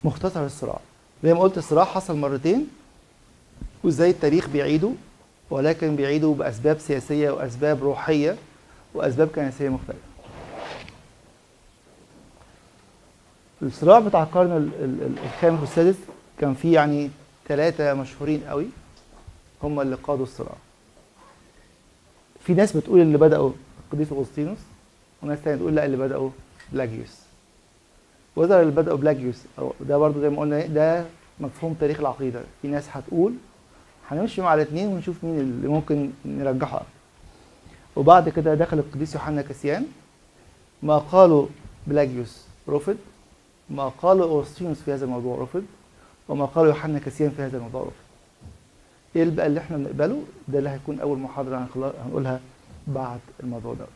مختصر الصراع زي ما قلت الصراع حصل مرتين وازاي التاريخ بيعيده ولكن بيعيده باسباب سياسيه واسباب روحيه واسباب كنسيه مختلفه الصراع بتاع القرن ال- ال- ال- الخامس والسادس كان فيه يعني ثلاثة مشهورين قوي هم اللي قادوا الصراع في ناس بتقول اللي بدأوا القديس أغسطينوس وناس تانية تقول لا اللي بدأوا بلاجيوس وإذا اللي بدأوا بلاجيوس أو ده برضو زي ما قلنا ده مفهوم تاريخ العقيدة في ناس هتقول هنمشي مع الاثنين ونشوف مين اللي ممكن نرجحه أكتر. وبعد كده دخل القديس يوحنا كاسيان ما قاله بلاجيوس رفض ما قاله أوغسطينوس في هذا الموضوع رفض وما قاله يوحنا كاسيان في هذا الموضوع رفض ايه اللي بقى اللي احنا بنقبله ده اللي هيكون اول محاضره هنخلا- هنقولها بعد الموضوع ده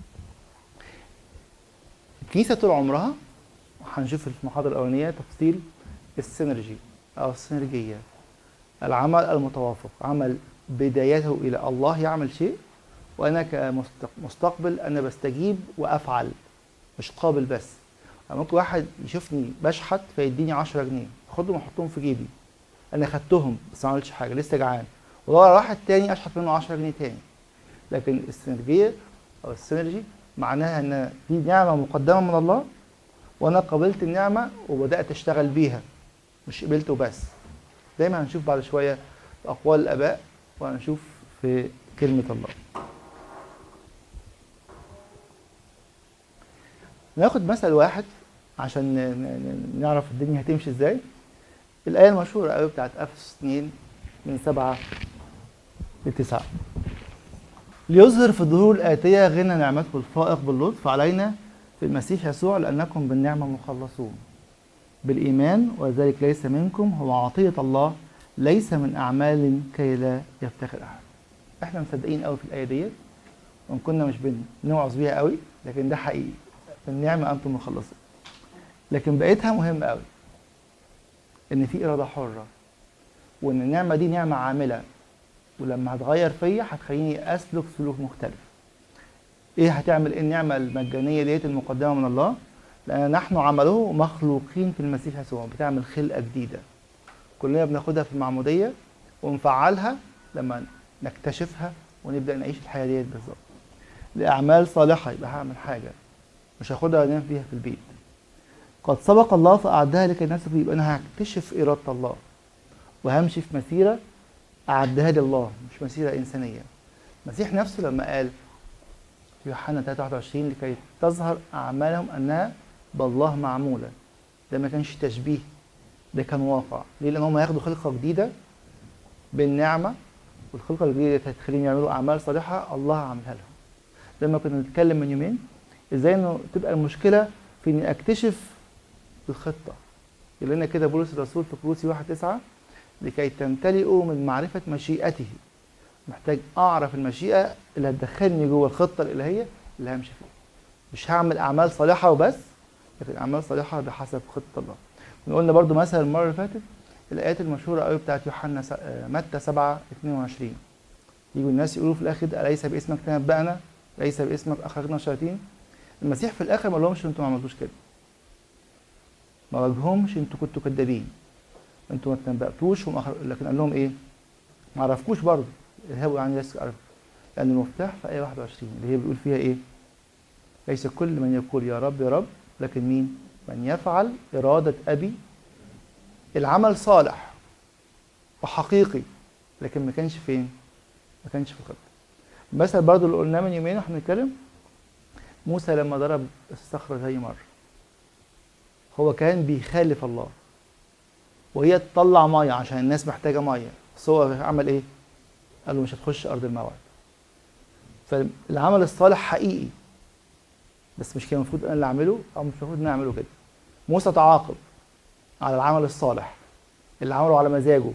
الكنيسه طول عمرها هنشوف في المحاضره الاولانيه تفصيل السينرجي او السينرجيه العمل المتوافق عمل بدايته الى الله يعمل شيء وانا كمستقبل انا بستجيب وافعل مش قابل بس يعني ممكن واحد يشوفني بشحت فيديني 10 جنيه اخدهم واحطهم في جيبي انا خدتهم بس ما عملتش حاجه لسه جعان ودور على واحد تاني اشحت منه 10 جنيه تاني لكن السينرجيه او السينرجي معناها ان دي نعمه مقدمه من الله وانا قبلت النعمه وبدات اشتغل بيها مش قبلت وبس زي ما هنشوف بعد شويه في اقوال الاباء وهنشوف في كلمه الله ناخد مثل واحد عشان ن- ن- ن- نعرف الدنيا هتمشي ازاي الآية المشهورة قوي بتاعت أفسس 2 من 7 ل 9 ليظهر في الظهور الآتية غنى نعمته الفائق باللطف علينا في المسيح يسوع لأنكم بالنعمة مخلصون بالإيمان وذلك ليس منكم هو عطية الله ليس من أعمال كي لا يفتخر أحد احنا مصدقين قوي في الآية ديت وإن كنا مش بنوعظ بيها قوي لكن ده حقيقي النعمة أنتم مخلصون لكن بقيتها مهمة قوي ان في اراده حره وان النعمه دي نعمه عامله ولما هتغير فيا هتخليني اسلك سلوك مختلف ايه هتعمل ايه النعمه المجانيه ديت المقدمه من الله لان نحن عمله مخلوقين في المسيح يسوع بتعمل خلقه جديده كلنا بناخدها في المعموديه ونفعلها لما نكتشفها ونبدا نعيش الحياه ديت بالظبط لاعمال صالحه يبقى هعمل حاجه مش هاخدها وانام فيها في البيت قد سبق الله فأعدها لكي نسلك يبقى أنا هكتشف إرادة الله وهمشي في مسيرة أعدها لي الله مش مسيرة إنسانية المسيح نفسه لما قال في يوحنا 23 لكي تظهر أعمالهم أنها بالله معمولة ده ما كانش تشبيه ده كان واقع ليه؟ لأن هم هياخدوا خلقة جديدة بالنعمة والخلقة الجديدة دي هتخليهم يعملوا أعمال صالحة الله عاملها لهم زي ما كنا بنتكلم من يومين ازاي انه تبقى المشكلة في اني اكتشف الخطة يقول لنا كده بولس الرسول في كروسي 1 9 لكي تمتلئوا من معرفة مشيئته محتاج أعرف المشيئة اللي هتدخلني جوه الخطة الإلهية اللي همشي فيها مش هعمل أعمال صالحة وبس لكن أعمال صالحة بحسب خطة الله قلنا برضو مثلا المرة اللي فاتت الآيات المشهورة قوي بتاعت يوحنا س- آه، متى 7 22 يجوا الناس يقولوا في الآخر ده أليس باسمك تنبأنا ليس باسمك أخرجنا الشياطين المسيح في الآخر ما لهمش أنتوا ما عملتوش كده ما واجههمش انتوا كنتوا كدابين انتوا ما تنبأتوش وما أخر... لكن قال لهم ايه؟ ما عرفكوش برضه اذهبوا يعني ليس عرف لان المفتاح في ايه 21 اللي هي بيقول فيها ايه؟ ليس كل من يقول يا رب يا رب لكن مين؟ من يفعل إرادة أبي العمل صالح وحقيقي لكن ما كانش فين؟ ما كانش في الخطة مثل برضه اللي قلناه من يومين واحنا بنتكلم موسى لما ضرب الصخرة زي مرة هو كان بيخالف الله وهي تطلع ميه عشان الناس محتاجه ميه بس هو عمل ايه؟ قال له مش هتخش ارض الموعد فالعمل الصالح حقيقي بس مش كان المفروض انا اللي اعمله او مش المفروض ان انا اعمله كده موسى تعاقب على العمل الصالح اللي عمله على مزاجه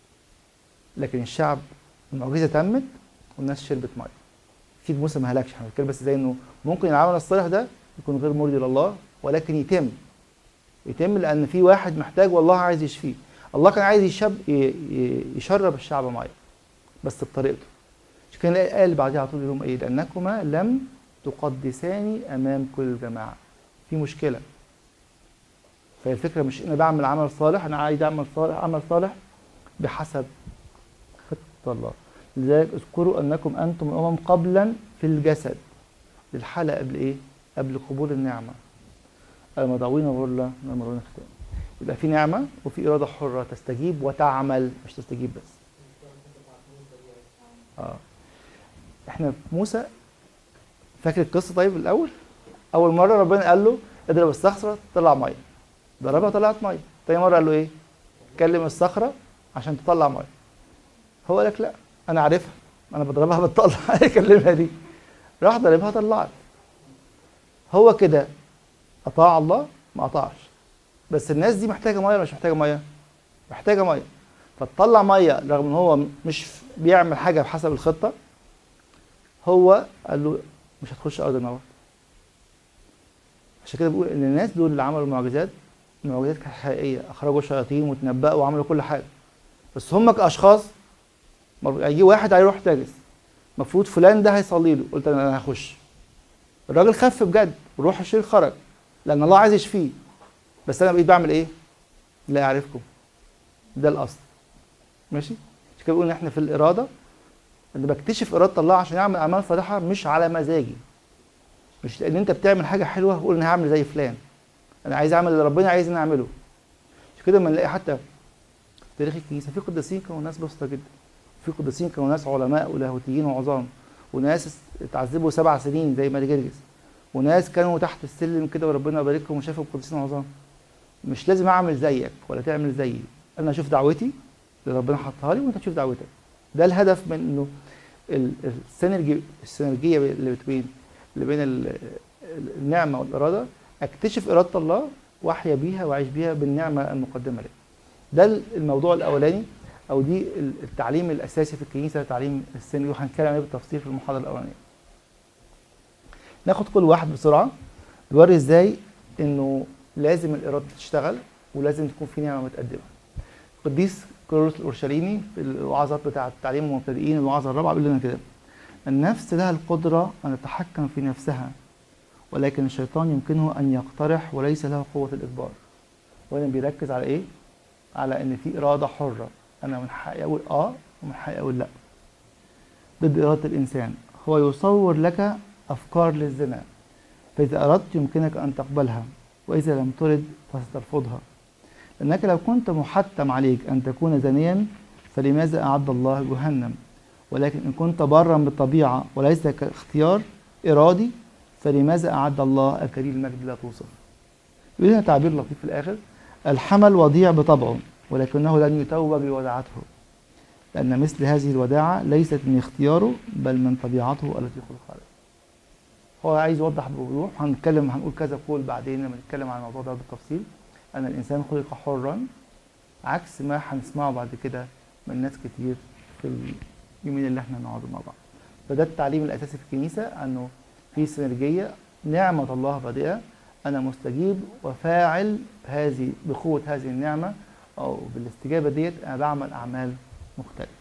لكن الشعب المعجزه تمت والناس شربت ميه اكيد موسى ما هلكش احنا بنتكلم بس زي انه ممكن العمل الصالح ده يكون غير مرضي لله ولكن يتم يتم لان في واحد محتاج والله عايز يشفيه الله كان عايز يشب ي- ي- يشرب الشعب ميه بس بطريقته عشان كده الايه اللي بعديها على طول يقول لهم ايه لانكما لم تقدساني امام كل الجماعه في مشكله فهي الفكره مش انا بعمل عمل صالح انا عايز اعمل صالح عمل صالح بحسب خطه الله لذلك اذكروا انكم انتم الامم قبلا في الجسد الحاله قبل ايه؟ قبل قبول النعمه المدعوين غرلا من المدعوين ختام يبقى في نعمه وفي اراده حره تستجيب وتعمل مش تستجيب بس اه احنا في موسى فاكر القصه طيب الاول اول مره ربنا قال له اضرب الصخره طلع ميه ضربها طلعت ميه تاني مره قال له ايه كلم الصخره عشان تطلع ميه هو قال لك لا انا عارفها انا بضربها بتطلع اكلمها دي راح ضربها طلعت هو كده اطاع الله ما اطاعش بس الناس دي محتاجه ميه ولا مش محتاجه ميه محتاجه ميه فتطلع ميه رغم ان هو مش بيعمل حاجه بحسب الخطه هو قال له مش هتخش ارض النار عشان كده بقول ان الناس دول اللي عملوا المعجزات المعجزات كانت حقيقيه اخرجوا شياطين وتنبأوا وعملوا كل حاجه بس هم كاشخاص مر- هيجي واحد هيروح تاجس المفروض فلان ده هيصلي له قلت انا أنا هخش الراجل خف بجد وروح الشرير خرج لان الله عايز يشفيه بس انا بقيت بعمل ايه؟ لا اعرفكم ده الاصل ماشي؟ عشان كده بقول ان احنا في الاراده انا بكتشف اراده الله عشان اعمل اعمال صالحه مش على مزاجي مش لان انت بتعمل حاجه حلوه اقول انا هعمل زي فلان انا عايز اعمل اللي ربنا عايز اني اعمله عشان كده لما نلاقي حتى في تاريخ الكنيسه في قديسين كانوا ناس بسيطه جدا في قديسين كانوا ناس علماء ولاهوتيين وعظام وناس اتعذبوا سبع سنين زي ماري جرجس وناس كانوا تحت السلم كده وربنا يباركهم وشافوا قديسين عظام مش لازم اعمل زيك ولا تعمل زيي انا اشوف دعوتي اللي ربنا حطها لي وانت تشوف دعوتك ده الهدف من انه ال- السينرجي السينرجيه اللي بين اللي بين ال- ال- النعمه والاراده اكتشف اراده الله واحيا بيها واعيش بيها بالنعمه المقدمه لي ده الموضوع الاولاني او دي ال- التعليم الاساسي في الكنيسه تعليم السينرجي وهنتكلم عليه بالتفصيل في المحاضره الاولانيه ناخد كل واحد بسرعه نوري ازاي انه لازم الاراده تشتغل ولازم تكون في نعمه متقدمه قديس كيرلس الاورشليمي في الوعظات بتاعه تعليم المبتدئين الوعظه الرابعه بيقول لنا كده النفس لها القدره ان تتحكم في نفسها ولكن الشيطان يمكنه ان يقترح وليس له قوه الاجبار وهنا بيركز على ايه على ان في اراده حره انا من حقي اقول اه ومن حقي اقول لا ضد اراده الانسان هو يصور لك افكار للزنا فاذا اردت يمكنك ان تقبلها واذا لم ترد فسترفضها لأنك لو كنت محتم عليك أن تكون زانيا فلماذا أعد الله جهنم ولكن إن كنت برا بالطبيعة وليس كاختيار إرادي فلماذا أعد الله أكاليل المجد لا توصف يقول لنا تعبير لطيف في الآخر الحمل وضيع بطبعه ولكنه لن يتوج بوداعته لأن مثل هذه الوداعة ليست من اختياره بل من طبيعته التي خلق عليها هو عايز يوضح بوضوح هنتكلم هنقول كذا قول بعدين لما نتكلم عن الموضوع ده بالتفصيل أن الإنسان خلق حرا عكس ما هنسمعه بعد كده من ناس كتير في اليومين اللي احنا نقعد مع بعض فده التعليم الأساسي في الكنيسة أنه في سينرجية نعمة الله بادئة أنا مستجيب وفاعل هذه بقوة هذه النعمة أو بالاستجابة ديت أنا بعمل أعمال مختلفة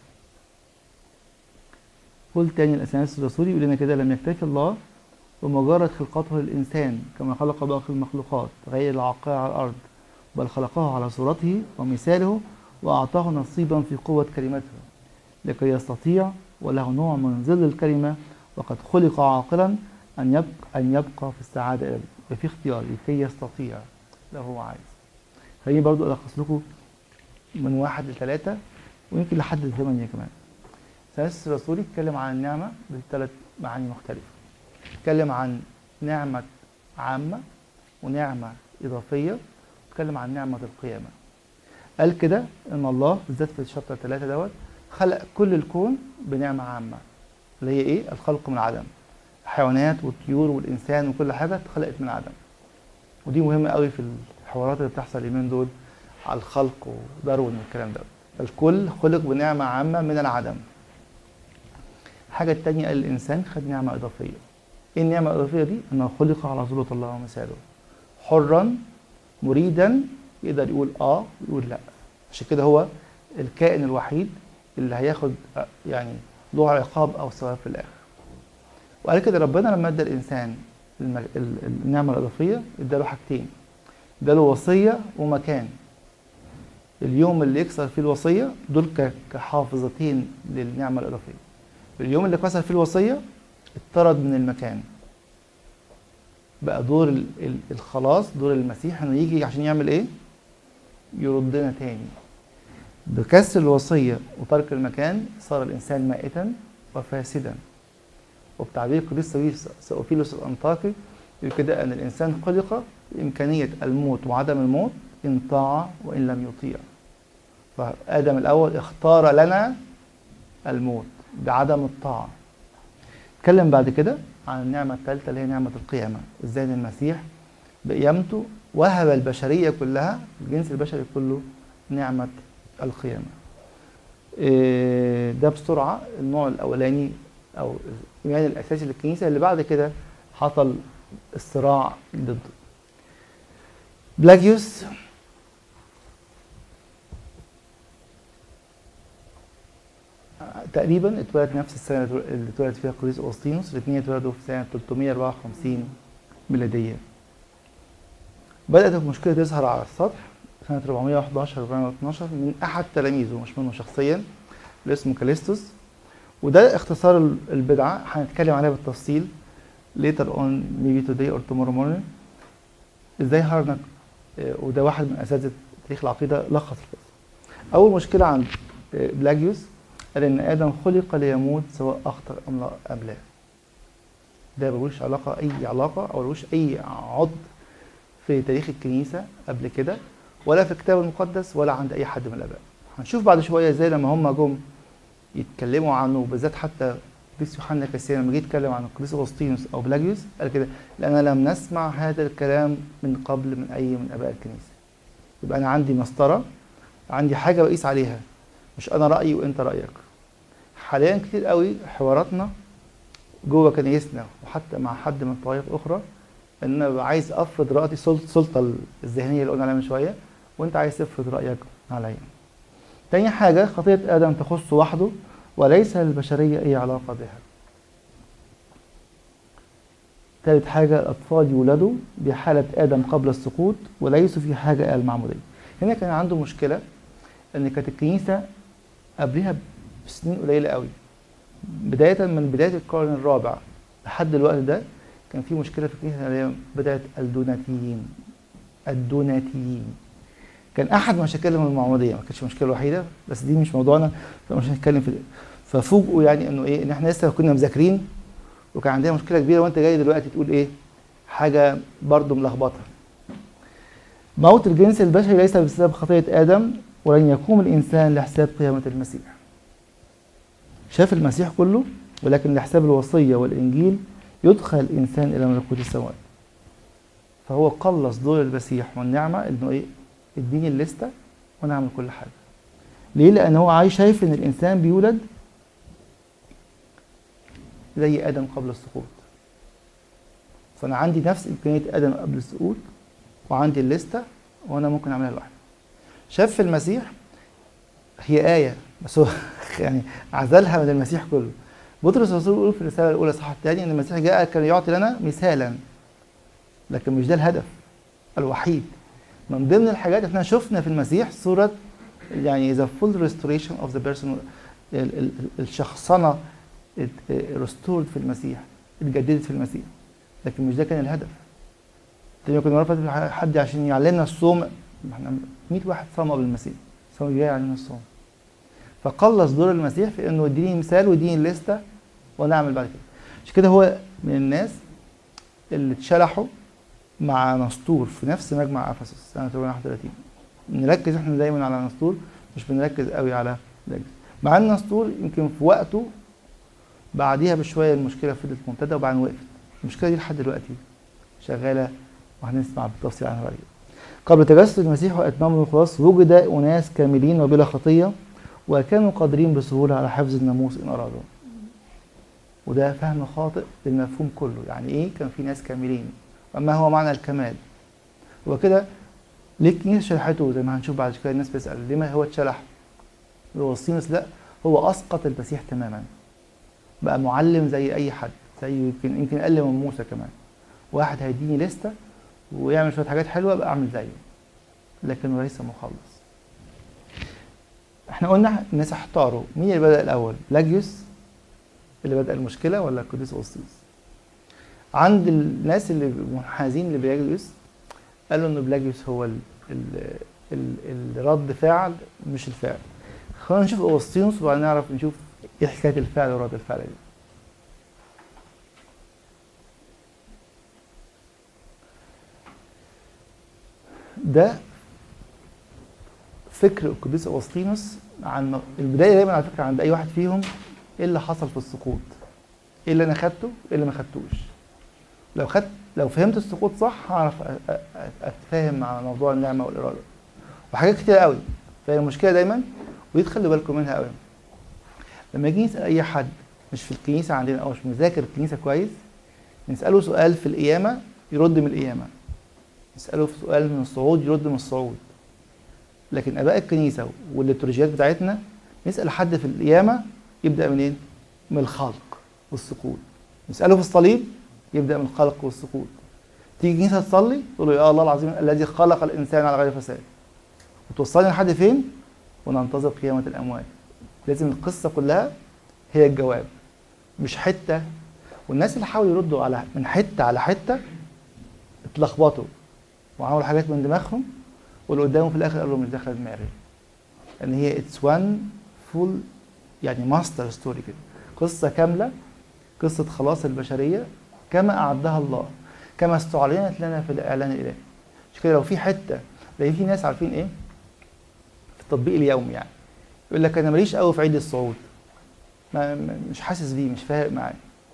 قول تاني الأساس الرسولي يقول لنا كده لم يكتفي الله بمجرد خلقته للإنسان كما خلق باقي المخلوقات غير العاقلة على الأرض بل خلقه على صورته ومثاله وأعطاه نصيبا في قوة كلمته لكي يستطيع وله نوع من ظل الكلمة وقد خلق عاقلا أن يبقى, أن يبقى في السعادة الأبدية في اختيار لكي يستطيع لو هو عايز خليني برضو ألخص لكم من واحد لثلاثة ويمكن لحد ثمانية كمان ثالث الرسول يتكلم عن النعمة بثلاث معاني مختلفة اتكلم عن نعمة عامة ونعمة إضافية اتكلم عن نعمة القيامة قال كده إن الله بالذات في الشابتر ثلاثة دوت خلق كل الكون بنعمة عامة اللي هي إيه؟ الخلق من عدم الحيوانات والطيور والإنسان وكل حاجة اتخلقت من عدم ودي مهمة قوي في الحوارات اللي بتحصل اليومين دول على الخلق وداروين والكلام ده الكل خلق بنعمة عامة من العدم الحاجة التانية قال الإنسان خد نعمة إضافية ايه النعمة الإضافية دي؟ إنه خلق على صورة الله ومثاله حرا مريدا يقدر يقول اه ويقول لا عشان كده هو الكائن الوحيد اللي هياخد يعني له عقاب او ثواب في الاخر وقال كده ربنا لما ادى الانسان المج... النعمه الاضافيه اداله حاجتين ده له وصيه ومكان اليوم اللي يكسر فيه الوصيه دول ك- كحافظتين للنعمه الاضافيه اليوم اللي كسر فيه الوصيه اتطرد من المكان بقى دور ال- ال- الخلاص دور المسيح انه يجي عشان يعمل ايه يردنا تاني بكسر الوصيه وترك المكان صار الانسان مائتا وفاسدا وبتعبير قديس سوفيلوس الانطاكي يقول كده ان الانسان خلق بامكانيه الموت وعدم الموت ان طاع وان لم يطيع فادم الاول اختار لنا الموت بعدم الطاعه اتكلم بعد كده عن النعمه الثالثه اللي هي نعمه القيامه ازاي ان المسيح بقيامته وهب البشريه كلها الجنس البشري كله نعمه القيامه إيه، ده بسرعه النوع الاولاني او الايمان الاساسي للكنيسه اللي بعد كده حصل الصراع ضده بلاجيوس تقريبا اتولد نفس السنه اللي اتولد فيها قديس اوسطينوس الاثنين اتولدوا في سنه 354 ميلاديه بدات المشكله تظهر على السطح سنه 411 412 من احد تلاميذه مش منه شخصيا اللي اسمه كاليستوس وده اختصار ال- البدعه هنتكلم عليها بالتفصيل later on maybe today or tomorrow morning ازاي هرنك آه، وده واحد من اساتذه تاريخ العقيده لخص القصه اول مشكله عند آه، بلاجيوس قال ان ادم خلق ليموت سواء اخطا ام لا ام لا ده ملوش علاقه اي علاقه او ملوش اي عض في تاريخ الكنيسه قبل كده ولا في الكتاب المقدس ولا عند اي حد من الاباء هنشوف بعد شويه ازاي لما هم جم يتكلموا عنه وبالذات حتى القديس يوحنا كاسيان لما جه يتكلم عن القديس اغسطينوس او بلاجيوس قال كده لان لم نسمع هذا الكلام من قبل من اي من اباء الكنيسه يبقى انا عندي مسطره عندي حاجه بقيس عليها مش انا رايي وانت رايك حاليا كتير قوي حواراتنا جوه كنايسنا وحتى مع حد من طوائف اخرى ان انا ببقى عايز افرض رايي سل- السلطه الذهنيه اللي قلنا عليها من شويه وانت عايز تفرض رايك عليا تاني حاجه خطيه ادم تخص وحده وليس للبشريه اي علاقه بها ثالث حاجة الأطفال يولدوا بحالة آدم قبل السقوط وليسوا في حاجة إلى المعمودية. هنا كان عنده مشكلة إن كانت الكنيسة قبلها بسنين قليلة قوي. بداية من بداية القرن الرابع لحد الوقت ده كان في مشكلة في الكنيسة اللي هي بدأت الدوناتيين. الدوناتيين. كان أحد مشاكلهم المعمودية ما كانتش مشكلة وحيدة بس دي مش موضوعنا فمش هنتكلم في ده. ففوجئوا يعني إنه إيه إن إحنا لسه كنا مذاكرين وكان عندنا مشكله كبيره وانت جاي دلوقتي تقول ايه حاجه برضو ملخبطه موت الجنس البشري ليس بسبب خطيه ادم ولن يقوم الانسان لحساب قيامه المسيح شاف المسيح كله ولكن لحساب الوصيه والانجيل يدخل الانسان الى ملكوت السماوات فهو قلص دور المسيح والنعمه انه ايه اديني الليسته وانا اعمل كل حاجه ليه لان هو عايز شايف ان الانسان بيولد زي ادم قبل السقوط فانا عندي نفس امكانيه ادم قبل السقوط وعندي الليسته وانا ممكن اعملها لوحدي شاف في المسيح هي ايه بس هو يعني عزلها من المسيح كله بطرس الرسول يقول في الرساله الاولى صح الثاني ان المسيح جاء كان يعطي لنا مثالا لكن مش ده الهدف الوحيد من ضمن الحاجات احنا شفنا في المسيح صوره يعني the full restoration of the person ال- ال- ال- الشخصنه ريستورد في المسيح اتجددت في المسيح لكن مش ده كان الهدف تاني كنا مرة فاتت حد عشان يعلمنا الصوم ما احنا 100 واحد صام قبل المسيح بس هو جاي يعلمنا الصوم فقلص دور المسيح في انه يديني مثال ويديني الليسته وانا اعمل بعد كده عشان كده هو من الناس اللي اتشلحوا مع نسطور في نفس مجمع افسس سنه 31 نركز احنا دايما على نسطور مش بنركز قوي على لاجس مع ان نسطور يمكن في وقته بعديها بشويه المشكله فضلت ممتده وبعدين وقفت المشكله دي لحد دلوقتي شغاله وهنسمع بالتفصيل عنها بعد كده قبل تجسد المسيح واتمام الخلاص وجد اناس كاملين وبلا خطيه وكانوا قادرين بسهوله على حفظ الناموس ان ارادوا وده فهم خاطئ للمفهوم كله يعني ايه كان في ناس كاملين وما هو معنى الكمال هو كده ليه الكنيسه شرحته زي ما هنشوف بعد كده الناس بتسال ليه ما هو اتشرح اغسطينوس لا هو اسقط المسيح تماما بقى معلم زي اي حد زي يمكن يمكن اقل من موسى كمان واحد هيديني لستة ويعمل شويه حاجات حلوه ابقى اعمل زيه لكنه ليس مخلص احنا قلنا الناس احتاروا مين اللي بدأ الأول لاجيوس اللي بدأ المشكلة ولا القديس أوسطيوس عند الناس اللي منحازين لبلاجيوس قالوا ان بلاجيوس هو ال ال ال الرد فعل مش الفعل خلينا نشوف أوسطيوس وبعدين نعرف نشوف ايه حكاية الفعل ورد الفعل دي ده فكر القديس اغسطينوس عن البدايه دايما على فكره عند اي واحد فيهم ايه اللي حصل في السقوط ايه اللي انا خدته ايه اللي ما خدتوش لو خدت لو فهمت السقوط صح هعرف أ- أ- اتفاهم مع موضوع النعمه والاراده وحاجات كتير قوي فهي المشكله دايما ودي تخلي بالكم منها قوي لما يجي نسال اي حد مش في الكنيسه عندنا او مش مذاكر الكنيسه كويس نساله سؤال في القيامه يرد من القيامه نساله في سؤال من الصعود يرد من الصعود لكن اباء الكنيسه والليتورجيات بتاعتنا نسال حد في القيامه يبدا منين؟ من الخلق والسقوط نساله في الصليب يبدا من الخلق والسقوط تيجي الكنيسه تصلي تقول له يا الله العظيم الذي خلق الانسان على غير فساد وتوصلني لحد فين؟ وننتظر قيامه الاموات لازم القصه كلها هي الجواب مش حته والناس اللي حاولوا يردوا على من حته على حته اتلخبطوا وعملوا حاجات من دماغهم واللي قدامه في الاخر قال له مش داخله دماغي ان هي اتس وان فول يعني ماستر ستوري كده قصه كامله قصه خلاص البشريه كما اعدها الله كما استعلنت لنا في الاعلان الالهي مش كده لو في حته زي في ناس عارفين ايه في التطبيق اليومي يعني يقول لك انا ماليش قوي في عيد الصعود ما ما- مش حاسس بيه مش فارق معايا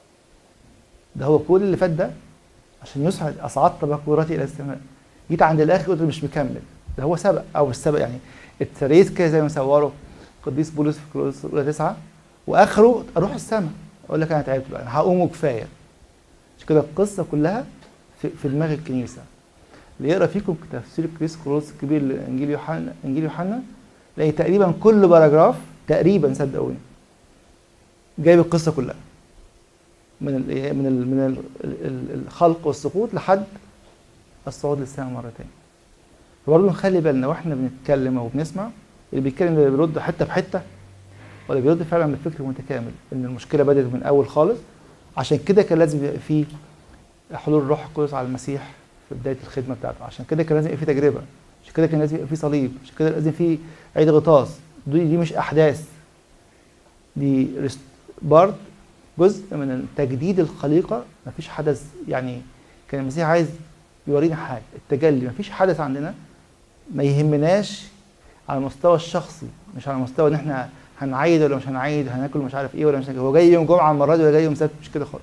ده هو كل اللي فات ده عشان يسعد اصعدت بكورتي الى السماء جيت عند الاخر قلت مش مكمل ده هو سبق او مش سبق يعني اتسريت كده زي ما صوروا القديس بولس في كورنثوس الاولى تسعه واخره اروح السماء اقول لك انا تعبت بقى انا هقوم وكفايه مش كده القصه كلها في, في دماغ الكنيسه اللي يقرا فيكم تفسير القديس كورنثوس الكبير لانجيل يوحنا انجيل يوحنا تلاقي تقريبا كل باراجراف تقريبا صدقوني جايب القصه كلها من ال من ال من ال ال الخلق والسقوط لحد الصعود للسماء مره تانية فبرضه نخلي بالنا واحنا بنتكلم او بنسمع اللي بيتكلم ده بيرد حته بحته ولا بيرد فعلا بفكر متكامل ان المشكله بدات من اول خالص عشان كده كان لازم يبقى في حلول الروح القدس على المسيح في بدايه الخدمه بتاعته عشان كده كان لازم يبقى في تجربه عشان كده كان لازم يبقى في صليب عشان كده لازم في عيد غطاس دي, دي مش احداث دي بارت جزء من تجديد الخليقه مفيش حدث يعني كان المسيح عايز يورينا حاجه التجلي مفيش حدث عندنا ما يهمناش على المستوى الشخصي مش على مستوى ان احنا هنعيد ولا مش هنعيد هناكل مش عارف ايه ولا مش هناكل هو جاي يوم جمعه المره دي ولا جاي يوم سبت مش كده خالص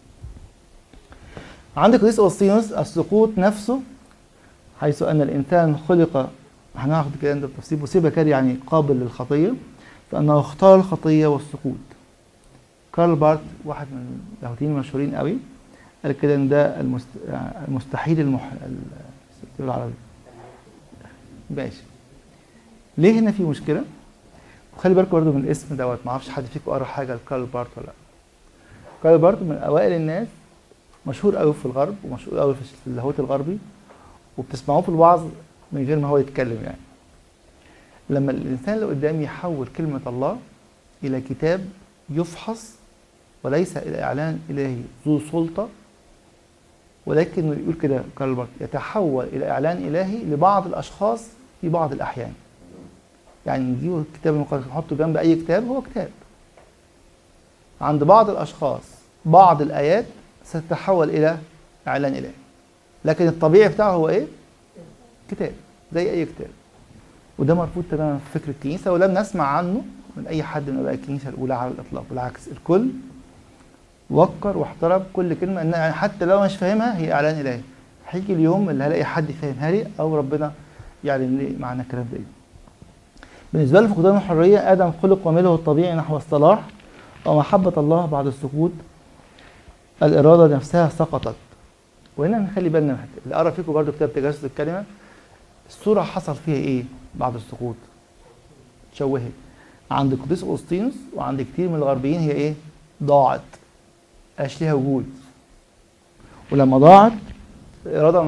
عندك قديس اوسطينوس السقوط نفسه حيث ان الانسان خلق هناخد كده ده بتفصيل مصيبه كده يعني قابل للخطيه فانه اختار الخطيه والسقوط كارل بارت واحد من اللاهوتيين المشهورين قوي قال كده ان ده المست... المستحيل المح... ال- العربي ماشي ليه هنا في مشكله وخلي بالكم برضه من الاسم دوت ما اعرفش حد فيكم قرا حاجه لكارل بارت ولا لا كارل بارت من اوائل الناس مشهور قوي في الغرب ومشهور قوي في اللاهوت الغربي وبتسمعوه في الوعظ من غير ما هو يتكلم يعني لما الانسان اللي قدامي يحول كلمه الله الى كتاب يفحص وليس الى اعلان الهي ذو سلطه ولكن يقول كده كارل بارت يتحول الى اعلان الهي لبعض الاشخاص في بعض الاحيان يعني نجيب الكتاب المقدس نحطه جنب اي كتاب هو كتاب عند بعض الاشخاص بعض الايات ستتحول الى اعلان الهي لكن الطبيعي بتاعه هو ايه كتاب زي اي كتاب وده مرفوض تماما في فكر الكنيسه ولم نسمع عنه من اي حد من اباء الكنيسه الاولى على الاطلاق بالعكس الكل وقر واحترم كل كلمه ان حتى لو مش فاهمها هي اعلان الهي هيجي اليوم اللي هلاقي حد فاهمها لي او ربنا يعلن لي معنى الكلام ده إيه. بالنسبه له فقدان الحريه ادم خلق وميله الطبيعي نحو الصلاح ومحبه الله بعد السقوط الاراده نفسها سقطت وهنا نخلي بالنا من حته اللي قرا فيكم برضو كتاب تجسد الكلمه الصوره حصل فيها ايه بعد السقوط اتشوهت عند القديس اغسطينوس وعند كتير من الغربيين هي ايه ضاعت مبقاش ليها وجود ولما ضاعت الاراده معاها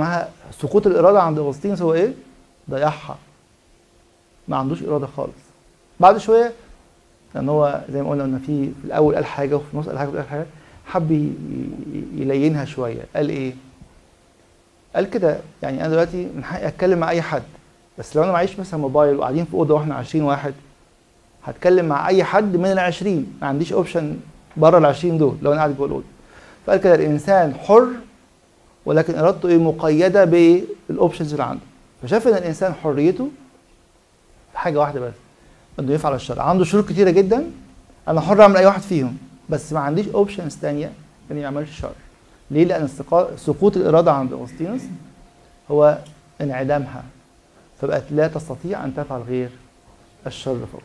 سقوط الاراده عند اغسطينوس هو ايه ضيعها ما عندوش اراده خالص بعد شويه لان هو زي ما قلنا ان في في الاول قال حاجه وفي النص قال حاجه وفي الاخر حاجه حب ي- ي- يلينها شويه قال ايه قال كده يعني انا دلوقتي من حقي اتكلم مع اي حد بس لو انا معيش مثلا موبايل وقاعدين في اوضه واحنا 20 واحد هتكلم مع اي حد من ال 20 ما عنديش اوبشن بره ال 20 دول لو انا قاعد جوه الاوضه فقال كده الانسان حر ولكن ارادته ايه مقيده بالاوبشنز اللي عنده فشاف ان الانسان حريته في حاجه واحده بس انه يفعل الشر عنده شروط كتيره جدا انا حر اعمل اي واحد فيهم بس ما عنديش اوبشنز تانية اني ما يعملش الشر ليه لان استقا- سقوط الاراده عند اغسطينوس هو انعدامها فبقت لا تستطيع ان تفعل غير الشر فقط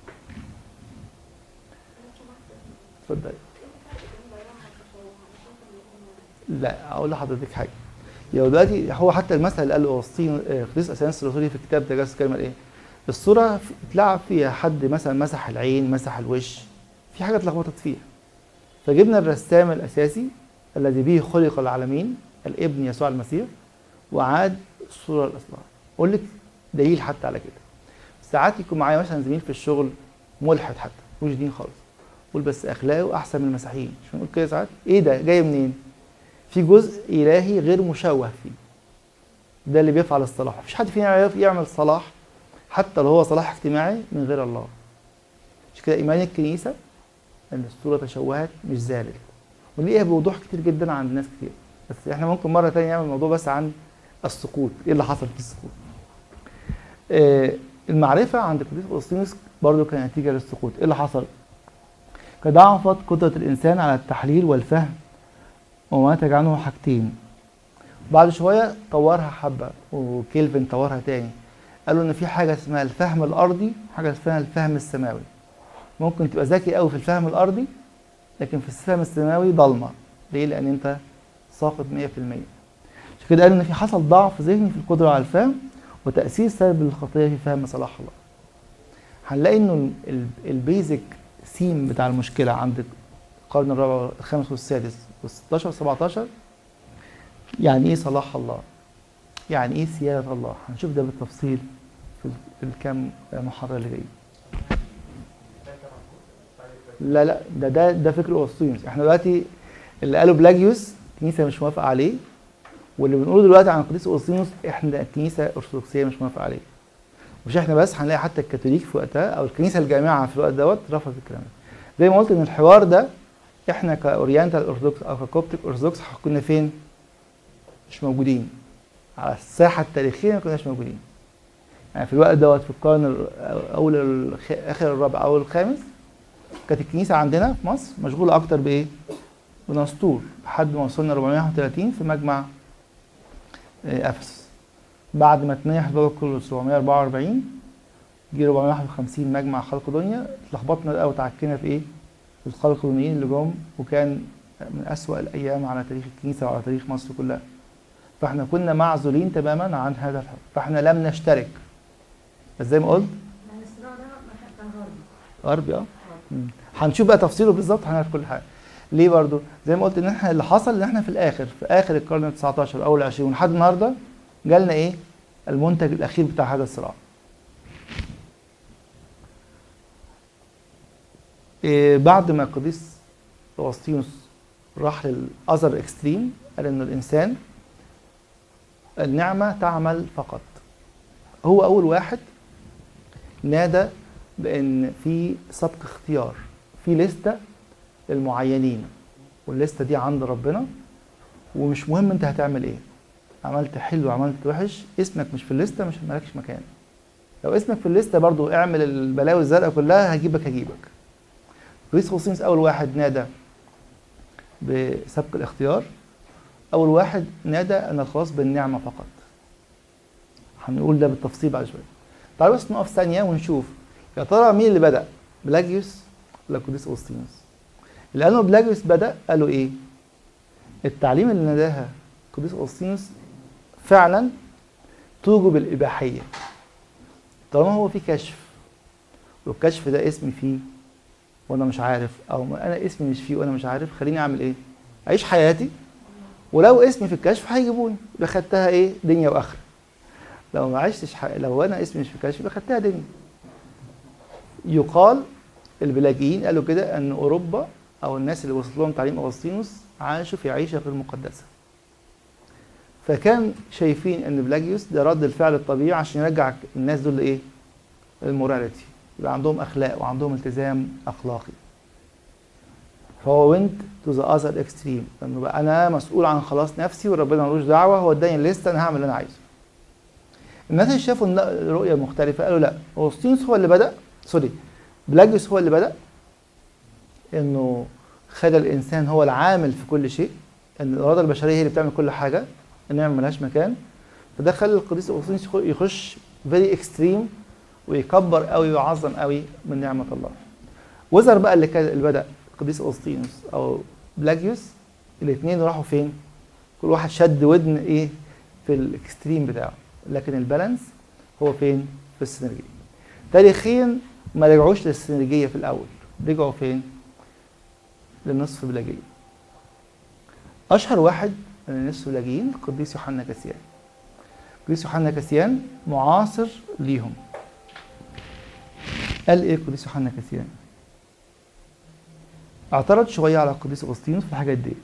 اتفضلي لا اقول لحضرتك حاجه يا دلوقتي هو حتى المثل اللي قاله اغسطين آه، قديس اثناس الرسولي في الكتاب تجسس كلمه ايه؟ الصوره في- اتلعب فيها حد مثلا مسح العين مسح الوش في حاجه اتلخبطت فيها فجبنا الرسام الاساسي الذي به خلق العالمين الابن يسوع المسيح وعاد الصوره لاصلها اقول لك دليل حتى على كده ساعات يكون معايا مثلا زميل في الشغل ملحد حتى مش دين خالص قول بس اخلاقه احسن من المسيحيين مش بنقول كده ساعات ايه ده جاي منين في جزء الهي غير مشوه فيه ده اللي بيفعل الصلاح مفيش حد فينا يعرف يعمل صلاح حتى لو هو صلاح اجتماعي من غير الله مش كده ايمان الكنيسه ان الصوره تشوهت مش زالت ونلاقيها بوضوح كتير جدا عند ناس كتير بس احنا ممكن مره تانية نعمل موضوع بس عن السقوط ايه اللي حصل في السقوط آه المعرفه عند قديس اغسطينوس برضه كانت نتيجه للسقوط ايه اللي حصل قد ضعفت قدره الانسان على التحليل والفهم وما نتج عنه حاجتين بعد شويه طورها حبه وكيلفن طورها تاني قالوا ان في حاجه اسمها الفهم الارضي وحاجه اسمها الفهم السماوي ممكن تبقى ذكي قوي في الفهم الارضي لكن في الفهم السماوي ضلمه ليه لان انت ساقط 100% عشان كده قالوا ان في حصل ضعف ذهني في القدره على الفهم وتاثير سلبي للخطيه في فهم صلاح الله هنلاقي انه البيزك سيم بتاع المشكله عند القرن الرابع الخامس والسادس وال16 وال17 يعني ايه صلاح الله يعني ايه سياده الله هنشوف ده بالتفصيل في في الكام محاضره اللي جايه لا لا ده ده ده فكر اغسطينوس احنا دلوقتي اللي قاله بلاجيوس الكنيسه مش موافقه عليه واللي بنقوله دلوقتي عن القديس اغسطينوس احنا الكنيسه الارثوذكسيه مش موافقه عليه مش احنا بس هنلاقي حتى الكاثوليك في وقتها او الكنيسه الجامعه في الوقت دوت رفضت الكلام ده زي ما قلت ان الحوار ده احنا كاورينتال ارثوذكس او ككوبتيك ارثوذكس كنا فين؟ مش موجودين على الساحه التاريخيه ما كناش موجودين يعني في الوقت دوت في القرن ال- اول الخ... اخر الرابع او الخامس كانت الكنيسه عندنا في مصر مشغوله اكتر بايه؟ بنسطور لحد ما وصلنا 431 في مجمع آه، افسس بعد ما اتنيح البابا كرولوس 444 جه 451 مجمع خلق دنيا اتلخبطنا بقى وتعكينا في ايه؟ في الخلقدونيين اللي جم وكان من أسوأ الأيام على تاريخ الكنيسة وعلى تاريخ مصر كلها فاحنا كنا معزولين تماما عن هذا الحكم فاحنا لم نشترك بس زي ما قلت يعني الصراع ده ما كان غربي غربي اه مم. هنشوف بقى تفصيله بالظبط هنعرف كل حاجه ليه برضو زي ما قلت ان احنا اللي حصل ان احنا في الاخر في اخر القرن ال 19 اول 20 لحد النهارده جالنا ايه المنتج الاخير بتاع هذا الصراع إيه بعد ما القديس اغسطينوس راح للاذر اكستريم قال انه الانسان النعمه تعمل فقط هو اول واحد نادى بان في سبق اختيار في لسته للمعينين واللسته دي عند ربنا ومش مهم انت هتعمل ايه عملت حلو عملت وحش اسمك مش في الليسته مش مالكش مكان لو اسمك في الليسته برضو اعمل البلاوي الزرقاء كلها هجيبك هجيبك لويس خوسينس اول واحد نادى بسبق الاختيار اول واحد نادى ان الخلاص بالنعمه فقط هنقول ده بالتفصيل بعد شويه تعالوا بس نقف ثانيه ونشوف يا ترى مين اللي بدا بلاجيوس ولا قديس اغسطينوس اللي قالوا بلاجيوس بدا قالوا ايه التعليم اللي ناداها قديس اغسطينوس فعلا توجب الاباحيه طالما هو في كشف والكشف ده اسمي فيه وانا مش عارف او ما انا اسمي مش فيه وانا مش عارف خليني اعمل ايه اعيش حياتي ولو اسمي في الكشف هيجيبوني يبقى خدتها ايه دنيا واخره لو ما عشتش ح... لو انا اسمي مش في الكشف يبقى خدتها دنيا يقال البلاجيين قالوا كده ان اوروبا او الناس اللي وصلت لهم تعليم اغسطينوس عاشوا في عيشه غير مقدسه فكان شايفين ان بلاجيوس ده رد الفعل الطبيعي عشان يرجع الناس دول لايه الموراليتي يبقى عندهم اخلاق وعندهم التزام اخلاقي فهو went to the other extreme لانه بقى انا مسؤول عن خلاص نفسي وربنا ملوش دعوه هو اداني الليسته انا هعمل اللي انا عايزه الناس اللي شافوا الن- الرؤيه مختلفه قالوا لا اغسطينوس هو اللي بدا سوري بلاجيوس هو اللي بدا انه خلى الانسان هو العامل في كل شيء ان الاراده البشريه هي اللي بتعمل كل حاجه النعمه ملهاش مكان فده خلى القديس اغسطينوس يخ- يخش فيري اكستريم ويكبر قوي ويعظم قوي من نعمه الله وزر بقى اللي كان اللي بدا القديس اغسطينوس او بلاجيوس الاثنين راحوا فين كل واحد شد ودن ايه في الاكستريم بتاعه لكن البالانس هو فين في السينرجيه تاريخيا ما رجعوش للسينرجيه في الاول رجعوا فين للنصف بلاجيه اشهر واحد من النصف بلاجيين القديس يوحنا كاسيان القديس يوحنا كاسيان معاصر ليهم قال ايه القديس يوحنا كاسيان اعترض شويه على القديس اغسطينوس في الحاجات ديت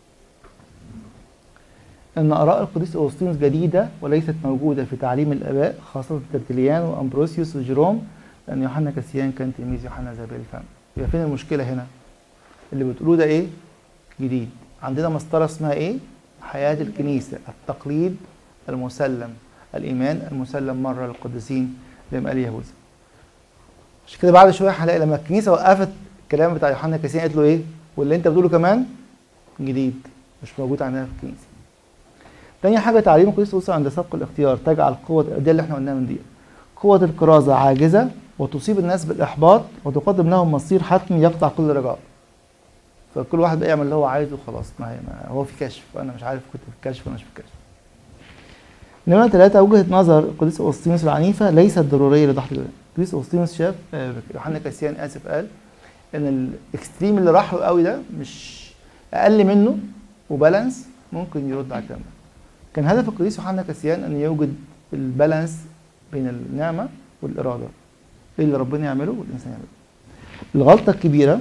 ان اراء القديس اغسطينوس جديده وليست موجوده في تعليم الاباء خاصه ترتليان وامبروسيوس وجيروم لان يوحنا كاسيان كان تلميذ يوحنا زابيل الفم يبقى فين المشكله هنا اللي بتقولوه ده ايه جديد عندنا مسطره اسمها ايه حياه الكنيسه التقليد المسلم الايمان المسلم مره للقديسين زي ما قال يهوذا عشان كده بعد شويه هنلاقي لما الكنيسه وقفت الكلام بتاع يوحنا كاسيان قالت له ايه واللي انت بتقوله كمان جديد مش موجود عندنا في الكنيسه تاني حاجه تعليم القديس أوسع عند سبق الاختيار تجعل قوه دي اللي احنا قلناها من دي قوه الكرازه عاجزه وتصيب الناس بالاحباط وتقدم لهم مصير حتمي يقطع كل رجاء فكل واحد بقى يعمل اللي هو عايزه وخلاص ما هي ما هو في كشف وانا مش عارف كنت في الكشف ولا مش في الكشف نمرة ثلاثة وجهة نظر القديس أغسطينوس العنيفة ليست ضرورية لضحك الإيمان. القديس أغسطينوس شاف آه، يوحنا كاسيان آسف قال إن الإكستريم اللي راح له قوي ده مش أقل منه وبالانس ممكن يرد على الكلام ده. كان هدف القديس يوحنا كاسيان أن يوجد البالانس بين النعمة والإرادة. إيه اللي ربنا يعمله والإنسان يعمله. الغلطة الكبيرة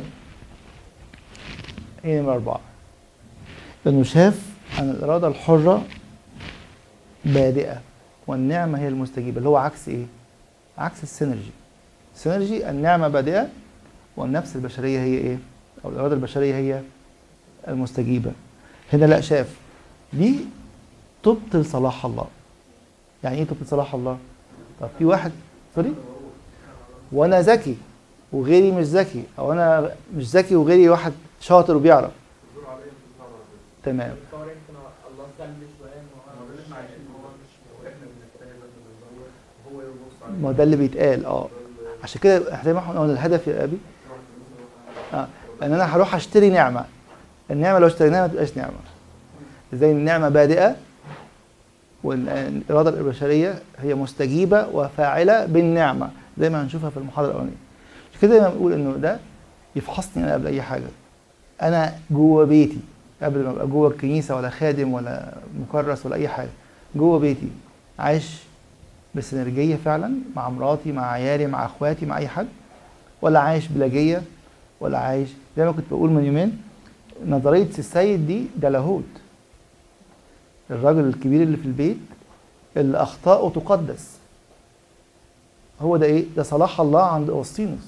هي نمرة أربعة. إنه شاف أن الإرادة الحرة بادئة والنعمة هي المستجيبة اللي هو عكس إيه؟ عكس السينرجي. السينرجي النعمة بادئة والنفس البشرية هي إيه؟ أو الإرادة البشرية هي المستجيبة. هنا لا شاف دي تبطل صلاح الله. يعني إيه تبطل صلاح الله؟ طب في واحد سوري وأنا ذكي وغيري مش ذكي أو أنا مش ذكي وغيري واحد شاطر وبيعرف. تمام. الفار يمكن الله سلبي شويه ان هو مش عايشين هو مش احنا بنجتهد بندور هو يبص عليه ما هو ده اللي بيتقال اه عشان كده احنا زي ما احنا قلنا الهدف يا ابي اه ان انا هروح اشتري نعمه النعمه لو اشتريناها ما تبقاش نعمه زي النعمه بادئه والاراده البشريه هي مستجيبه وفاعله بالنعمه زي ما هنشوفها في المحاضره الاولانيه عشان كده دايما بنقول انه ده يفحصني انا قبل اي حاجه انا جوه بيتي قبل ما ابقى جوه الكنيسه ولا خادم ولا مكرس ولا اي حاجه جوه بيتي عايش بسينرجيه فعلا مع مراتي مع عيالي مع اخواتي مع اي حد ولا عايش بلاجيه ولا عايش زي ما كنت بقول من يومين نظريه السيد دي ده لاهوت الراجل الكبير اللي في البيت اللي اخطاؤه تقدس هو ده ايه ده صلاح الله عند اوسطينوس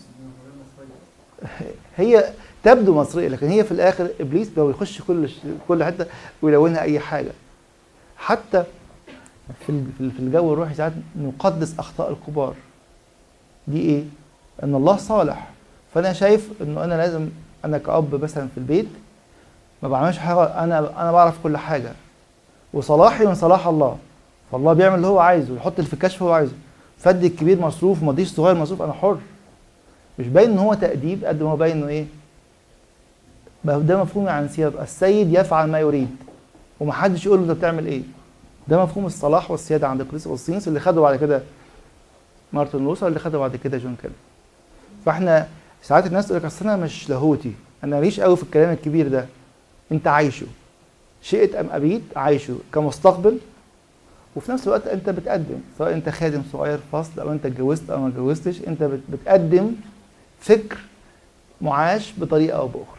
هي تبدو مصريه لكن هي في الاخر ابليس لو يخش كل كل حته ويلونها اي حاجه حتى في ال- في ال- في الجو الروحي ساعات نقدس اخطاء الكبار دي ايه ان الله صالح فانا شايف انه انا لازم انا كاب مثلا في البيت ما بعملش حاجه انا انا بعرف كل حاجه وصلاحي من صلاح الله فالله بيعمل اللي هو عايزه يحط اللي في الكشف هو عايزه فدي الكبير مصروف ما اديش صغير مصروف انا حر مش باين ان هو تأديب قد ما هو باين انه ايه بقى ده مفهوم عن سيادة السيد يفعل ما يريد ومحدش يقول له انت بتعمل ايه ده مفهوم الصلاح والسيادة عند القديس أوسطينوس اللي خده بعد كده مارتن لوثر اللي خده بعد كده جون كيل فاحنا ساعات الناس تقول لك اصل انا مش لاهوتي انا ماليش قوي في الكلام الكبير ده انت عايشه شئت ام ابيت عايشه كمستقبل وفي نفس الوقت انت بتقدم سواء انت خادم صغير في فصل او انت اتجوزت او ما اتجوزتش انت بت- بتقدم فكر معاش بطريقه او باخرى